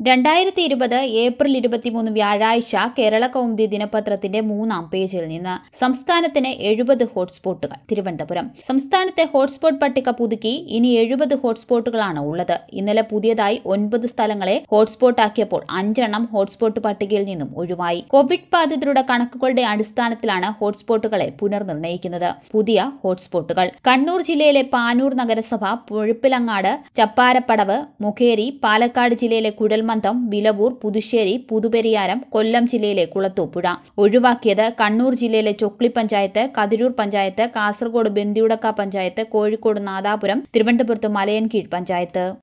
രണ്ടായിരത്തി ഇരുപത് ഏപ്രിൽ ഇരുപത്തിമൂന്ന് വ്യാഴാഴ്ച കേരള കൗമുദി ദിനപത്രത്തിന്റെ മൂന്നാം പേജിൽ നിന്ന് സംസ്ഥാനത്തിന് എഴുപത് ഹോട്ട്സ്പോട്ടുകൾ തിരുവനന്തപുരം സംസ്ഥാനത്തെ ഹോട്ട്സ്പോട്ട് പട്ടിക പുതുക്കി ഇനി എഴുപത് ഹോട്ട്സ്പോട്ടുകളാണ് ഉള്ളത് ഇന്നലെ പുതിയതായി ഒൻപത് സ്ഥലങ്ങളെ ഹോട്ട്സ്പോട്ടാക്കിയപ്പോൾ അഞ്ചെണ്ണം ഹോട്ട്സ്പോട്ട് പട്ടികയിൽ നിന്നും ഒഴിവായി കോവിഡ് ബാധിതരുടെ കണക്കുകളുടെ അടിസ്ഥാനത്തിലാണ് ഹോട്ട്സ്പോട്ടുകളെ പുനർനിർണയിക്കുന്നത് പുതിയ ഹോട്ട്സ്പോട്ടുകൾ കണ്ണൂർ ജില്ലയിലെ പാനൂർ നഗരസഭ പുഴപ്പിലങ്ങാട് ചപ്പാരപ്പടവ് മുഖേരി പാലക്കാട് ജില്ലയിലെ കുഴൽമന്ദം വിലവൂർ പുതുശ്ശേരി പുതുപെരിയാരം കൊല്ലം ജില്ലയിലെ കുളത്തൂപ്പുഴ ഒഴിവാക്കിയത് കണ്ണൂർ ജില്ലയിലെ ചൊക്ലി പഞ്ചായത്ത് കതിരൂർ പഞ്ചായത്ത് കാസർഗോഡ് ബന്ദിയുടക്ക പഞ്ചായത്ത് കോഴിക്കോട് നാദാപുരം തിരുവനന്തപുരത്ത് മലയൻകീഴ് പഞ്ചായത്ത്